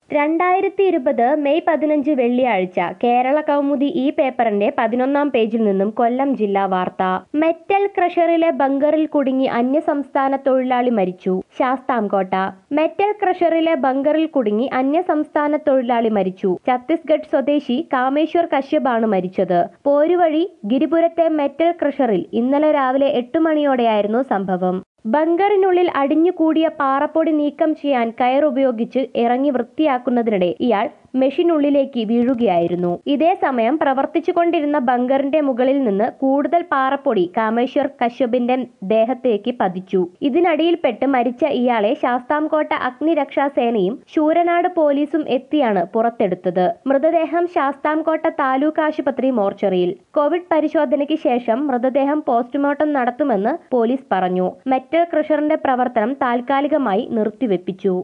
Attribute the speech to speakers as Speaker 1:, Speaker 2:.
Speaker 1: രണ്ടായിരത്തി ഇരുപത് മെയ് പതിനഞ്ച് വെള്ളിയാഴ്ച കേരള കൗമുദി ഈ പേപ്പറിന്റെ പതിനൊന്നാം പേജിൽ നിന്നും കൊല്ലം ജില്ലാ വാർത്ത മെറ്റൽ ക്രഷറിലെ ബങ്കറിൽ കുടുങ്ങി അന്യസംസ്ഥാന തൊഴിലാളി മരിച്ചു ശാസ്താംകോട്ട മെറ്റൽ ക്രഷറിലെ ബങ്കറിൽ കുടുങ്ങി അന്യസംസ്ഥാന തൊഴിലാളി മരിച്ചു ഛത്തീസ്ഗഡ് സ്വദേശി കാമേശ്വർ കശ്യപാണ് മരിച്ചത് പോരുവഴി ഗിരിപുരത്തെ മെറ്റൽ ക്രഷറിൽ ഇന്നലെ രാവിലെ എട്ട് മണിയോടെയായിരുന്നു സംഭവം ബങ്കറിനുള്ളിൽ അടിഞ്ഞുകൂടിയ പാറപ്പൊടി നീക്കം ചെയ്യാൻ കയർ ഉപയോഗിച്ച് ഇറങ്ങി വൃത്തിയാക്കുന്നതിനിടെ ഇയാൾ മെഷീനുള്ളിലേക്ക് വീഴുകയായിരുന്നു ഇതേ സമയം പ്രവർത്തിച്ചുകൊണ്ടിരുന്ന ബങ്കറിന്റെ മുകളിൽ നിന്ന് കൂടുതൽ പാറപ്പൊടി കാമേശ്വർ കശ്യപിന്റെ ദേഹത്തേക്ക് പതിച്ചു ഇതിനടിയിൽപ്പെട്ട് മരിച്ച ഇയാളെ ശാസ്താംകോട്ട അഗ്നിരക്ഷാസേനയും ശൂരനാട് പോലീസും എത്തിയാണ് പുറത്തെടുത്തത് മൃതദേഹം ശാസ്താംകോട്ട താലൂക്ക് ആശുപത്രി മോർച്ചറിയിൽ കോവിഡ് പരിശോധനയ്ക്ക് ശേഷം മൃതദേഹം പോസ്റ്റ്മോർട്ടം നടത്തുമെന്ന് പോലീസ് പറഞ്ഞു മെറ്റൽ ക്രഷറിന്റെ പ്രവർത്തനം താൽക്കാലികമായി നിർത്തിവെപ്പിച്ചു